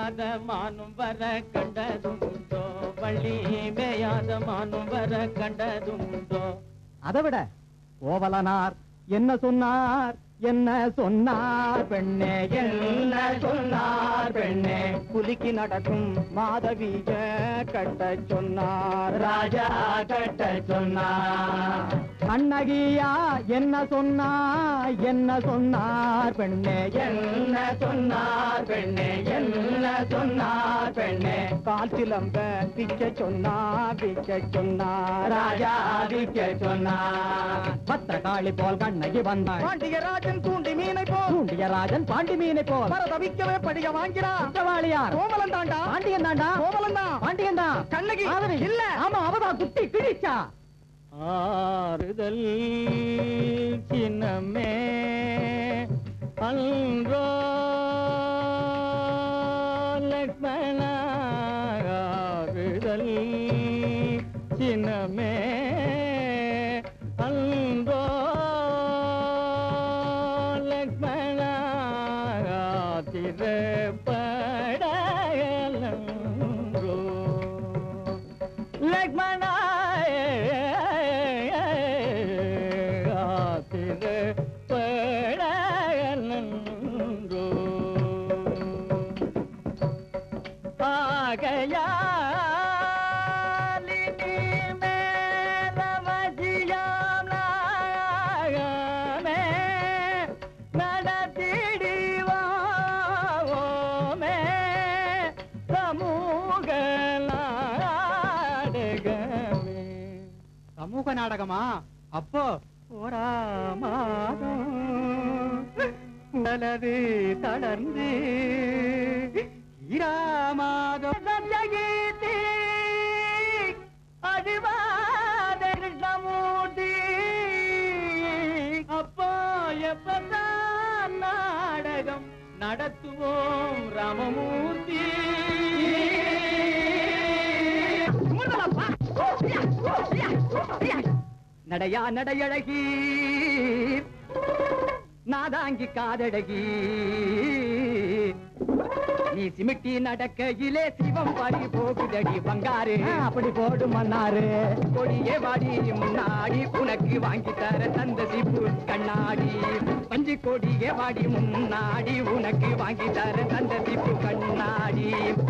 மேயாத மானும் வர கண்டதும் உண்டோ வள்ளி மேயாத மானும் வர கண்டதும் உண்டோ அதை விட கோவலனார் என்ன சொன்னார் என்ன சொன்னார் பெண்ணே என்ன சொன்னார் பெண்ணே புலிக்கு நடக்கும் மாதவிய கட்ட சொன்னார் ராஜா கட்ட சொன்னார் கண்ணகியா என்ன சொன்னார் என்ன சொன்னார் பெண்ணே என்ன சொன்னார் பெண்ணே என்ன சொன்னார் பெண்ணே கால் சிலம்ப பிச்ச சொன்னா பிச்ச சொன்னார் ராஜா விக்க சொன்னார் பத்திரகாளி போல் கண்ணகி வந்தாள் பாண்டியராஜன் தூண்டி மீனை போல் தூண்டிய ராஜன் பாண்டி மீனை போல் பரதவிக்கவே படிக வாங்கிறான் குற்றவாளியார் கோமலன் தாண்டா பாண்டியன் தாண்டா கோமலன் தான் பாண்டியன் தான் கண்ணகி மாதிரி இல்ல ஆமா அவதான் குட்டி கிழிச்சா ஆறுதல் சின்னமே அன்றோ லக்ஷ்மண ஆறுதல் சின்னமே அன்றோ லக்ஷ்மண திரைப்படலன்றோ லக்ஷ்மண திரைப்படலன்றோ ஆகையாலினி மேலவசியாம் நாகமே நடத்திடிவோமே சமூக நாடகமே சமூக நாடகமா அப்போ ஓரா மாதம் உடலது தளர்ந்து ஈராமாதம் சத்யகீர்த்தி அதிவாத கிருஷ்ணமூர்த்தி அப்போ எப்பதான் நாடகம் நடத்துவோம் ராமமூர்த்தி நடையா நடையழகி நாதாங்கி காதழகி நீ சிமிட்டி நடக்கையிலே சிவம் பறி போகுதடி பங்காரு அப்படி போடு மன்னாரு கொடியே வாடி முன்னாடி உனக்கு வாங்கி தர தந்த சிப்பு கண்ணாடி பஞ்சு கொடியே வாடி முன்னாடி உனக்கு வாங்கி தர தந்த சிப்பு கண்ணாடி